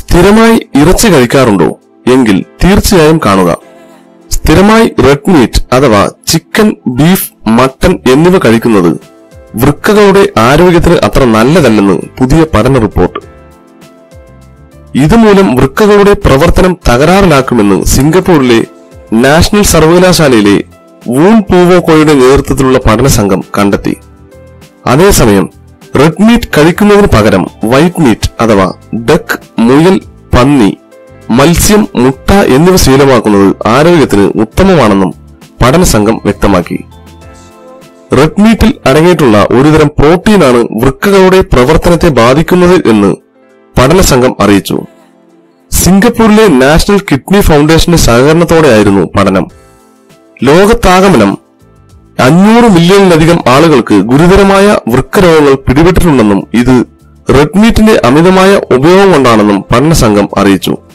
സ്ഥിരമായി ഇറച്ചി കഴിക്കാറുണ്ടോ എങ്കിൽ തീർച്ചയായും കാണുക സ്ഥിരമായി റെഡ് മീറ്റ് അഥവാ ചിക്കൻ ബീഫ് മട്ടൺ എന്നിവ കഴിക്കുന്നത് വൃക്കകളുടെ ആരോഗ്യത്തിന് അത്ര നല്ലതല്ലെന്ന് പുതിയ പഠന റിപ്പോർട്ട് ഇതുമൂലം വൃക്കകളുടെ പ്രവർത്തനം തകരാറിലാക്കുമെന്ന് സിംഗപ്പൂരിലെ നാഷണൽ സർവകലാശാലയിലെ വൂൺ പൂവോക്കോയുടെ നേതൃത്വത്തിലുള്ള പഠന സംഘം കണ്ടെത്തി അതേസമയം റെഡ് മീറ്റ് കഴിക്കുന്നതിന് പകരം വൈറ്റ് മീറ്റ് അഥവാ ഡക്ക് മുയൽ പന്നി മത്സ്യം മുട്ട എന്നിവ ശീലമാക്കുന്നത് ആരോഗ്യത്തിന് ഉത്തമമാണെന്നും പഠന സംഘം വ്യക്തമാക്കി റെഡ് മീറ്റിൽ അടങ്ങിയിട്ടുള്ള ഒരുതരം പ്രോട്ടീനാണ് വൃക്കകളുടെ പ്രവർത്തനത്തെ ബാധിക്കുന്നത് എന്ന് പഠന സംഘം അറിയിച്ചു സിംഗപ്പൂരിലെ നാഷണൽ കിഡ്നി ഫൗണ്ടേഷന്റെ സഹകരണത്തോടെയായിരുന്നു പഠനം ലോകത്താകമനം അഞ്ഞൂറ് മില്യണിലധികം ആളുകൾക്ക് ഗുരുതരമായ വൃക്കരോഗങ്ങൾ പിടിപെട്ടിട്ടുണ്ടെന്നും ഇത് റെഡ് മീറ്റിന്റെ അമിതമായ ഉപയോഗം കൊണ്ടാണെന്നും പഠന സംഘം അറിയിച്ചു